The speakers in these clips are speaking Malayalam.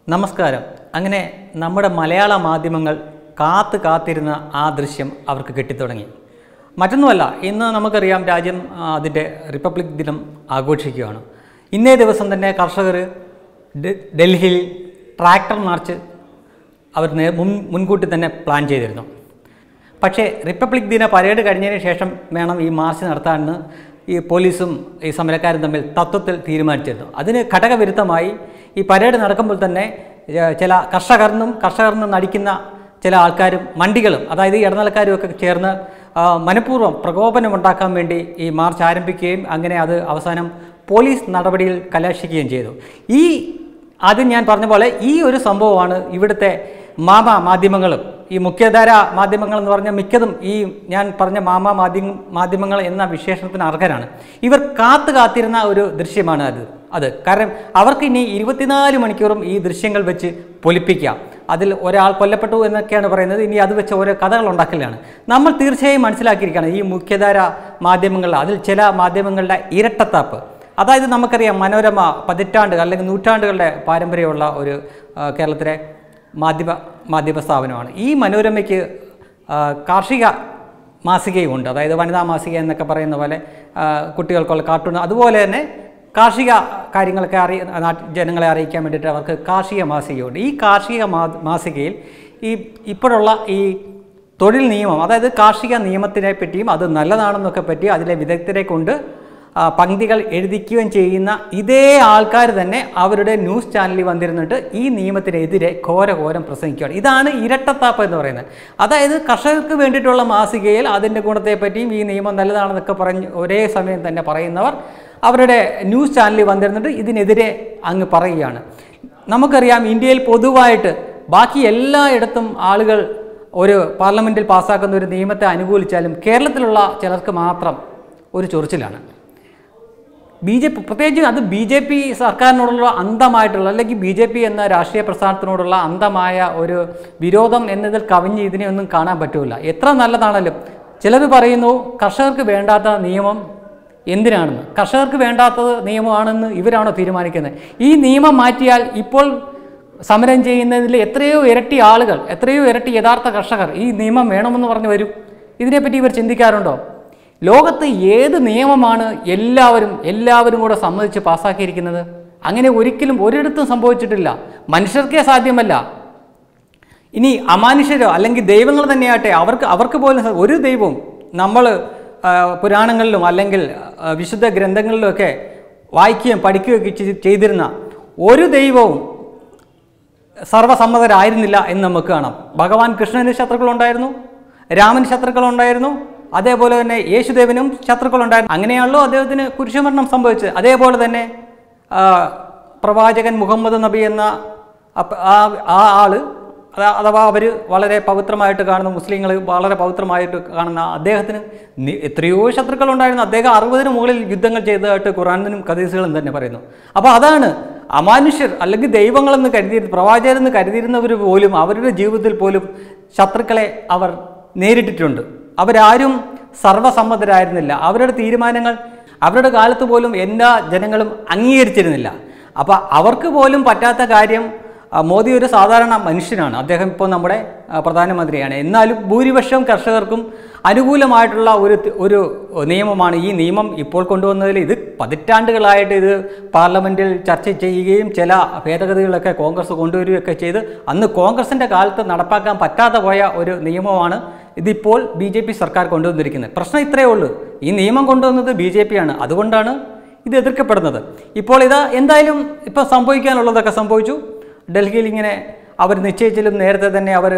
നമസ്കാരം അങ്ങനെ നമ്മുടെ മലയാള മാധ്യമങ്ങൾ കാത്ത് കാത്തിരുന്ന ആ ദൃശ്യം അവർക്ക് കിട്ടിത്തുടങ്ങി മറ്റൊന്നുമല്ല ഇന്ന് നമുക്കറിയാം രാജ്യം ആ, അതിൻ്റെ റിപ്പബ്ലിക് ദിനം ആഘോഷിക്കുകയാണ് ഇന്നേ ദിവസം തന്നെ കർഷകർ ഡെ- ഡൽഹിയിൽ ട്രാക്ടർ മാർച്ച് അവർ നേ- മുൻ മുൻകൂട്ടി തന്നെ പ്ലാൻ ചെയ്തിരുന്നു പക്ഷേ റിപ്പബ്ലിക് ദിന പരേഡ് കഴിഞ്ഞതിന് ശേഷം വേണം ഈ മാർച്ച് നടത്താമെന്ന് ഈ പോലീസും ഈ സമരക്കാരും തമ്മിൽ തത്വത്തിൽ തീരുമാനിച്ചിരുന്നു അതിന് ഘടകവിരുദ്ധമായി ഈ പരേഡ് നടക്കുമ്പോൾ തന്നെ ഏ, ചില കർഷകർന്നും കർഷകർന്നും നടിക്കുന്ന ചില ആൾക്കാരും മണ്ടികളും അതായത് ഈ ഇടനിലക്കാരും ഒക്കെ ചേർന്ന് ആ, മനഃപൂർവ്വം പ്രകോപനമുണ്ടാക്കാൻ വേണ്ടി ഈ മാർച്ച് ആരംഭിക്കുകയും അങ്ങനെ അത് അവസാനം പോലീസ് നടപടിയിൽ കലാശിക്കുകയും ചെയ്തു ഈ ആദ്യം ഞാൻ പറഞ്ഞ പോലെ ഈ ഒരു സംഭവമാണ് ഇവിടുത്തെ മാമ മാധ്യമങ്ങളും ഈ മുഖ്യധാര മാധ്യമങ്ങൾ എന്ന് പറഞ്ഞ മിക്കതും ഈ ഞാൻ പറഞ്ഞ മാമ മാധ്യമ മാധ്യമങ്ങൾ എന്ന വിശേഷണത്തിന് അർഹരാണ് ഇവർ കാത്തു കാത്തിരുന്ന ഒരു ദൃശ്യമാണ് അത് അത് കാരണം അവർക്ക് ഇനി ഇരുപത്തിനാല് മണിക്കൂറും ഈ ദൃശ്യങ്ങൾ വെച്ച് പൊലിപ്പിക്കാം അതിൽ ഒരാൾ കൊല്ലപ്പെട്ടു എന്നൊക്കെയാണ് പറയുന്നത് ഇനി അത് വെച്ച് ഓരോ കഥകൾ ഉണ്ടാക്കലാണ് നമ്മൾ തീർച്ചയായും മനസ്സിലാക്കിയിരിക്കുകയാണ് ഈ മുഖ്യധാര മാധ്യമങ്ങൾ അതിൽ ചില മാധ്യമങ്ങളുടെ ഇരട്ടത്താപ്പ് അതായത് നമുക്കറിയാം മനോരമ പതിറ്റാണ്ട് അല്ലെങ്കിൽ നൂറ്റാണ്ടുകളുടെ പാരമ്പര്യമുള്ള ഒരു ആ, കേരളത്തിലെ മാധ്യമ മാധ്യമ സ്ഥാപനമാണ് ഈ മനോരമയ്ക്ക് ആ, കാർഷിക മാസികയുമുണ്ട് അതായത് വനിതാ മാസിക എന്നൊക്കെ പറയുന്ന പോലെ ആ, കുട്ടികൾക്കുള്ള കാർട്ടൂൺ അതുപോലെ തന്നെ കാർഷിക കാര്യങ്ങളൊക്കെ അറിയ നാട്ട് ജനങ്ങളെ അറിയിക്കാൻ വേണ്ടിയിട്ട് അവർക്ക് കാർഷിക മാസികയുണ്ട് ഈ കാർഷിക മാ മാസികയിൽ ഈ ഇപ്പോഴുള്ള ഈ തൊഴിൽ നിയമം അതായത് കാർഷിക നിയമത്തിനെ പറ്റിയും അത് നല്ലതാണെന്നൊക്കെ പറ്റി അതിലെ വിദഗ്ധരെ കൊണ്ട് ആ, പങ്ക്തികൾ എഴുതിക്കുകയും ചെയ്യുന്ന ഇതേ ആൾക്കാർ തന്നെ അവരുടെ ന്യൂസ് ചാനലിൽ വന്നിരുന്നിട്ട് ഈ നിയമത്തിനെതിരെ ഘോര ഘോരം പ്രസംഗിക്കുകയാണ് ഇതാണ് ഇരട്ടത്താപ്പ് എന്ന് പറയുന്നത് അതായത് കർഷകർക്ക് വേണ്ടിയിട്ടുള്ള മാസികയിൽ അതിൻ്റെ ഗുണത്തെപ്പറ്റിയും ഈ നിയമം നല്ലതാണെന്നൊക്കെ പറഞ്ഞ് ഒരേ സമയം തന്നെ പറയുന്നവർ അവരുടെ ന്യൂസ് ചാനലിൽ വന്നിരുന്നിട്ട് ഇതിനെതിരെ അങ്ങ് പറയുകയാണ് നമുക്കറിയാം ഇന്ത്യയിൽ പൊതുവായിട്ട് ബാക്കി എല്ലായിടത്തും ആളുകൾ ഒരു പാർലമെൻറ്റിൽ പാസ്സാക്കുന്ന ഒരു നിയമത്തെ അനുകൂലിച്ചാലും കേരളത്തിലുള്ള ചിലർക്ക് മാത്രം ഒരു ചൊറിച്ചിലാണ് ബി ജെ പി പ്രത്യേകിച്ച് അത് ബി ജെ പി സർക്കാരിനോടുള്ള അന്ധമായിട്ടുള്ള അല്ലെങ്കിൽ ബി ജെ പി എന്ന രാഷ്ട്രീയ പ്രസ്ഥാനത്തിനോടുള്ള അന്ധമായ ഒരു വിരോധം എന്നതിൽ കവിഞ്ഞ് ഇതിനെ ഒന്നും കാണാൻ പറ്റില്ല എത്ര നല്ലതാണല്ലോ ചിലർ പറയുന്നു കർഷകർക്ക് വേണ്ടാത്ത നിയമം എന്തിനാണെന്ന് കർഷകർക്ക് വേണ്ടാത്തത് നിയമമാണെന്ന് ഇവരാണോ തീരുമാനിക്കുന്നത് ഈ നിയമം മാറ്റിയാൽ ഇപ്പോൾ സമരം ചെയ്യുന്നതിൽ എത്രയോ ഇരട്ടി ആളുകൾ എത്രയോ ഇരട്ടി യഥാർത്ഥ കർഷകർ ഈ നിയമം വേണമെന്ന് പറഞ്ഞു വരും ഇതിനെപ്പറ്റി ഇവർ ചിന്തിക്കാറുണ്ടോ ലോകത്ത് ഏത് നിയമമാണ് എല്ലാവരും എല്ലാവരും കൂടെ സമ്മതിച്ച് പാസ്സാക്കിയിരിക്കുന്നത് അങ്ങനെ ഒരിക്കലും ഒരിടത്തും സംഭവിച്ചിട്ടില്ല മനുഷ്യർക്കേ സാധ്യമല്ല ഇനി അമാനുഷ്യരോ അല്ലെങ്കിൽ ദൈവങ്ങൾ തന്നെയാട്ടെ അവർക്ക് അവർക്ക് പോലും സ- ഒരു ദൈവവും നമ്മൾ പുരാണങ്ങളിലും അല്ലെങ്കിൽ ആ, വിശുദ്ധ ഗ്രന്ഥങ്ങളിലുമൊക്കെ വായിക്കുകയും പഠിക്കുകയൊക്കെ ചെയ്- ചെയ്തിരുന്ന ഒരു ദൈവവും സർവസമ്മതരായിരുന്നില്ല എന്ന് നമുക്ക് കാണാം ഭഗവാൻ കൃഷ്ണന് ശത്രുക്കളുണ്ടായിരുന്നു രാമന് ശത്രുക്കളുണ്ടായിരുന്നു അതേപോലെ തന്നെ യേശുദേവനും ശത്രുക്കളുണ്ടായിരുന്നു അങ്ങനെയാണല്ലോ അദ്ദേഹത്തിന് കുരിശുമരണം സംഭവിച്ചത് അതേപോലെ തന്നെ ആ, പ്രവാചകൻ മുഹമ്മദ് നബി എന്ന അപ്പ- ആ ആ ആള് അത- അഥവാ അവർ വളരെ പവിത്രമായിട്ട് കാണുന്ന മുസ്ലിങ്ങൾ വളരെ പവിത്രമായിട്ട് കാണുന്ന അദ്ദേഹത്തിന് നി- എത്രയോ ശത്രുക്കളുണ്ടായിരുന്നു അദ്ദേഹം അറുപതിന് മുകളിൽ യുദ്ധങ്ങൾ ചെയ്തതായിട്ട് ഖുറാനിനും കദീസുകളും തന്നെ പറയുന്നു അപ്പോൾ അതാണ് അമാനുഷ്യർ അല്ലെങ്കിൽ ദൈവങ്ങളെന്ന് കരുതി പ്രവാചകരെന്ന് കരുതിയിരുന്നവർ പോലും അവരുടെ ജീവിതത്തിൽ പോലും ശത്രുക്കളെ അവർ നേരിട്ടിട്ടുണ്ട് അവരാരും സർവസമ്മതരായിരുന്നില്ല അവരുടെ തീരുമാനങ്ങൾ അവരുടെ കാലത്ത് പോലും എല്ലാ ജനങ്ങളും അംഗീകരിച്ചിരുന്നില്ല അപ്പോൾ അവർക്ക് പോലും പറ്റാത്ത കാര്യം ആ, മോദി ഒരു സാധാരണ മനുഷ്യനാണ് അദ്ദേഹം ഇപ്പോൾ നമ്മുടെ ആ, പ്രധാനമന്ത്രിയാണ് എന്നാലും ഭൂരിപക്ഷം കർഷകർക്കും അനുകൂലമായിട്ടുള്ള ഒരു തി- ഒരു നിയമമാണ് ഈ നിയമം ഇപ്പോൾ കൊണ്ടുവന്നതിൽ ഇത് പതിറ്റാണ്ടുകളായിട്ട് ഇത് പാർലമെൻറ്റിൽ ചർച്ച ചെയ്യുകയും ചില ഭേദഗതികളൊക്കെ കോൺഗ്രസ് കൊണ്ടുവരികയൊക്കെ ചെയ്ത് അന്ന് കോൺഗ്രസിൻ്റെ കാലത്ത് നടപ്പാക്കാൻ പറ്റാതെ പോയ ഒരു നിയമമാണ് ഇതിപ്പോൾ ബി ജെ പി സർക്കാർ കൊണ്ടുവന്നിരിക്കുന്നത് പ്രശ്നം ഇത്രയേ ഉള്ളൂ ഈ നിയമം കൊണ്ടുവന്നത് ബി ജെ പി ആണ് അതുകൊണ്ടാണ് ഇത് എതിർക്കപ്പെടുന്നത് ഇപ്പോൾ ഇത് എന്തായാലും ഇപ്പോൾ സംഭവിക്കാനുള്ളതൊക്കെ സംഭവിച്ചു ഡൽഹിയിൽ ഇങ്ങനെ അവർ നിശ്ചയിച്ചാലും നേരത്തെ തന്നെ അവർ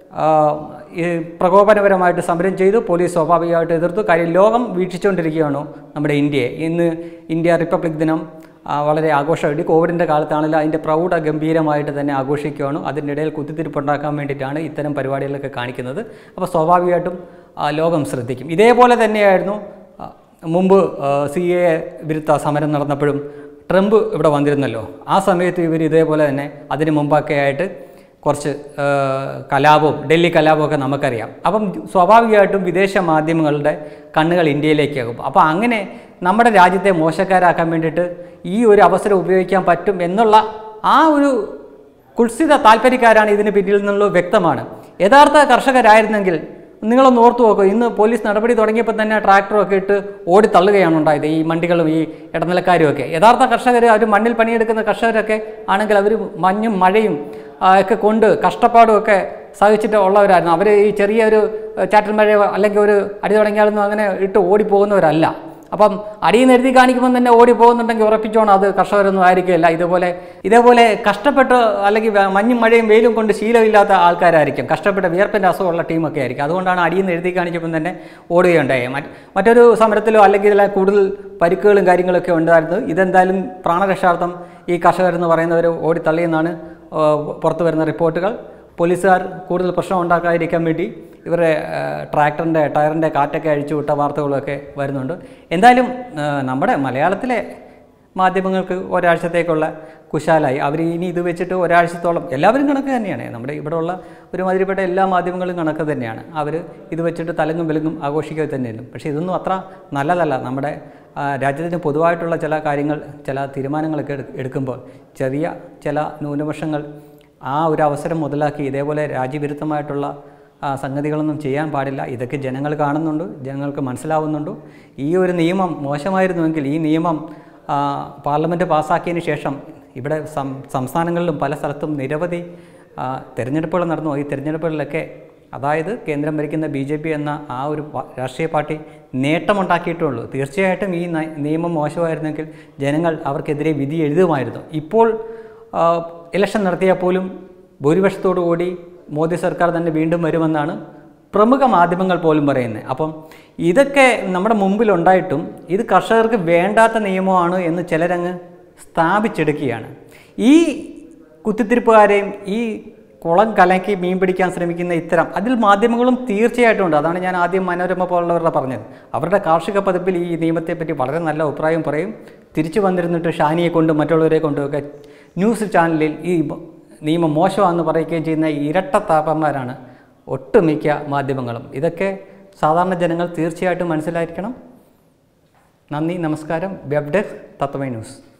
ഈ പ്രകോപനപരമായിട്ട് സമരം ചെയ്തു പോലീസ് സ്വാഭാവികമായിട്ട് എതിർത്തു കാര്യം ലോകം വീക്ഷിച്ചുകൊണ്ടിരിക്കുകയാണോ നമ്മുടെ ഇന്ത്യയെ ഇന്ന് ഇന്ത്യ റിപ്പബ്ലിക് ദിനം ആ, വളരെ ആഘോഷമായിട്ട് കോവിഡിൻ്റെ കാലത്താണെങ്കിലും അതിൻ്റെ പ്രൗഢ ഗംഭീരമായിട്ട് തന്നെ ആഘോഷിക്കുകയാണ് അതിൻ്റെ ഇടയിൽ കുത്തിത്തിരിപ്പുണ്ടാക്കാൻ വേണ്ടിയിട്ടാണ് ഇത്തരം പരിപാടികളൊക്കെ കാണിക്കുന്നത് അപ്പോൾ സ്വാഭാവികമായിട്ടും ആ, ലോകം ശ്രദ്ധിക്കും ഇതേപോലെ തന്നെയായിരുന്നു ആ, മുമ്പ് സി എ വിരുദ്ധ സമരം നടന്നപ്പോഴും ട്രംപ് ഇവിടെ വന്നിരുന്നല്ലോ ആ സമയത്ത് ഇവർ ഇതേപോലെ തന്നെ അതിന് മുമ്പൊക്കെ ആയിട്ട് കുറച്ച് ആ, കലാപവും ഡൽഹി കലാപമൊക്കെ നമുക്കറിയാം അപ്പം സ്വാഭാവികമായിട്ടും വിദേശ മാധ്യമങ്ങളുടെ കണ്ണുകൾ ഇന്ത്യയിലേക്കാകും അപ്പോൾ അങ്ങനെ നമ്മുടെ രാജ്യത്തെ മോശക്കാരാക്കാൻ വേണ്ടിയിട്ട് ഈ ഒരു അവസരം ഉപയോഗിക്കാൻ പറ്റും എന്നുള്ള ആ ഒരു കുൽസിത താല്പര്യക്കാരാണ് ഇതിന് പിന്നിൽ നിന്നുള്ളത് വ്യക്തമാണ് യഥാർത്ഥ കർഷകരായിരുന്നെങ്കിൽ നിങ്ങളൊന്ന് ഓർത്തു നോക്കൂ ഇന്ന് പോലീസ് നടപടി തുടങ്ങിയപ്പോൾ തന്നെ ട്രാക്ടറൊക്കെ ഇട്ട് ഓടി തള്ളുകയാണ് ഉണ്ടായത് ഈ മണ്ടികളും ഈ ഇടനിലക്കാരും ഒക്കെ യഥാർത്ഥ കർഷകർ അവർ മണ്ണിൽ പണിയെടുക്കുന്ന കർഷകരൊക്കെ ആണെങ്കിൽ അവർ മഞ്ഞും മഴയും ആ, ഒക്കെ കൊണ്ട് കഷ്ടപ്പാടും ഒക്കെ സഹിച്ചിട്ട് ഉള്ളവരായിരുന്നു അവർ ഈ ചെറിയൊരു ചാറ്റൽ മഴയോ അല്ലെങ്കിൽ ഒരു അടി തുടങ്ങിയാലൊന്നും അങ്ങനെ ഇട്ട് ഓടിപ്പോകുന്നവരല്ല അപ്പം അടിയിൽ നിന്ന് എഴുതി കാണിക്കുമ്പോൾ തന്നെ ഓടി പോകുന്നുണ്ടെങ്കിൽ ഉറപ്പിച്ചോണം അത് കർഷകരൊന്നും ആയിരിക്കില്ല ഇതുപോലെ ഇതേപോലെ കഷ്ടപ്പെട്ട് അല്ലെങ്കിൽ വ- മഞ്ഞും മഴയും വെയിലും കൊണ്ട് ശീലമില്ലാത്ത ആൾക്കാരായിരിക്കും കഷ്ടപ്പെട്ട് വിയർപ്പിൻ്റെ അസുഖമുള്ള ടീമൊക്കെ ആയിരിക്കും അതുകൊണ്ടാണ് അടിയിൽ നിന്ന് എഴുതി കാണിച്ചപ്പം തന്നെ ഓടുകയുണ്ടായി മറ്റ് മറ്റൊരു സമരത്തിലോ അല്ലെങ്കിൽ ഇതിലെ കൂടുതൽ പരിക്കുകളും കാര്യങ്ങളൊക്കെ ഉണ്ടായിരുന്നു ഇതെന്തായാലും പ്രാണരക്ഷാർത്ഥം ഈ കർഷകരെന്ന് പറയുന്നവർ ഓടി തള്ളിയെന്നാണ് ആ, പുറത്തു വരുന്ന റിപ്പോർട്ടുകൾ പോലീസുകാർ കൂടുതൽ പ്രശ്നം ഉണ്ടാക്കാതിരിക്കാൻ വേണ്ടി ഇവരുടെ ആ, ട്രാക്ടറിൻ്റെ ടയറിൻ്റെ കാറ്റൊക്കെ അഴിച്ചു വിട്ട വാർത്തകളൊക്കെ വരുന്നുണ്ട് എന്തായാലും ആ, നമ്മുടെ മലയാളത്തിലെ മാധ്യമങ്ങൾക്ക് ഒരാഴ്ചത്തേക്കുള്ള കുശാലായി അവർ ഇനി ഇത് വെച്ചിട്ട് ഒരാഴ്ചത്തോളം എല്ലാവരും കണക്ക് തന്നെയാണ് നമ്മുടെ ഇവിടെയുള്ള ഒരുമാതിരിപ്പെട്ട എല്ലാ മാധ്യമങ്ങളും കണക്ക് തന്നെയാണ് അവർ ഇത് വെച്ചിട്ട് തലങ്ങും വിലങ്ങും ആഘോഷിക്കുക തന്നെയല്ലോ പക്ഷേ ഇതൊന്നും അത്ര നല്ലതല്ല നമ്മുടെ ആ, രാജ്യത്തിന് പൊതുവായിട്ടുള്ള ചില കാര്യങ്ങൾ ചില തീരുമാനങ്ങളൊക്കെ എടു- എടുക്കുമ്പോൾ ചെറിയ ചില ന്യൂനപക്ഷങ്ങൾ ആ ഒരു അവസരം മുതലാക്കി ഇതേപോലെ രാജ്യവിരുദ്ധമായിട്ടുള്ള ആ, സംഗതികളൊന്നും ചെയ്യാൻ പാടില്ല ഇതൊക്കെ ജനങ്ങൾ കാണുന്നുണ്ട് ജനങ്ങൾക്ക് മനസ്സിലാവുന്നുണ്ട് ഈ ഒരു നിയമം മോശമായിരുന്നുവെങ്കിൽ ഈ നിയമം ആ, പാർലമെൻറ്റ് പാസ്സാക്കിയതിന് ശേഷം ഇവിടെ സം സംസ്ഥാനങ്ങളിലും പല സ്ഥലത്തും നിരവധി ആ, തിരഞ്ഞെടുപ്പുകൾ നടന്നു ഈ തിരഞ്ഞെടുപ്പുകളിലൊക്കെ അതായത് കേന്ദ്രം ഭരിക്കുന്ന ബി ജെ പി എന്ന ആ ഒരു പ- രാഷ്ട്രീയ പാർട്ടി നേട്ടമുണ്ടാക്കിയിട്ടുള്ളൂ തീർച്ചയായിട്ടും ഈ ന- നിയമം മോശമായിരുന്നെങ്കിൽ ജനങ്ങൾ അവർക്കെതിരെ വിധി എഴുതുമായിരുന്നു ഇപ്പോൾ ആ, ഇലക്ഷൻ നടത്തിയാൽ പോലും ഭൂരിപക്ഷത്തോടു കൂടി മോദി സർക്കാർ തന്നെ വീണ്ടും വരുമെന്നാണ് പ്രമുഖ മാധ്യമങ്ങൾ പോലും പറയുന്നത് അപ്പം ഇതൊക്കെ നമ്മുടെ മുമ്പിലുണ്ടായിട്ടും ഇത് കർഷകർക്ക് വേണ്ടാത്ത നിയമമാണ് എന്ന് ചിലരങ്ങ് സ്ഥാപിച്ചെടുക്കുകയാണ് ഈ കുത്തിത്തിരിപ്പുകാരെയും ഈ കുളം കലക്കി മീൻ പിടിക്കാൻ ശ്രമിക്കുന്ന ഇത്തരം അതിൽ മാധ്യമങ്ങളും തീർച്ചയായിട്ടും ഉണ്ട് അതാണ് ഞാൻ ആദ്യം മനോരമ പോലുള്ളവരുടെ പറഞ്ഞത് അവരുടെ കാർഷിക പതിപ്പിൽ ഈ നിയമത്തെപ്പറ്റി വളരെ നല്ല അഭിപ്രായം പറയും തിരിച്ചു വന്നിരുന്നിട്ട് ഷാനിയെ കൊണ്ടും മറ്റുള്ളവരെ കൊണ്ടുമൊക്കെ ന്യൂസ് ചാനലിൽ ഈ നിയമം മോശമാണെന്ന് പറയുകയും ചെയ്യുന്ന ഇരട്ടത്താപ്പന്മാരാണ് ഒട്ടുമിക്ക മാധ്യമങ്ങളും ഇതൊക്കെ സാധാരണ ജനങ്ങൾ തീർച്ചയായിട്ടും മനസ്സിലായിരിക്കണം നന്ദി നമസ്കാരം വെബ് ഡെസ്ക് തത്വമൈ ന്യൂസ്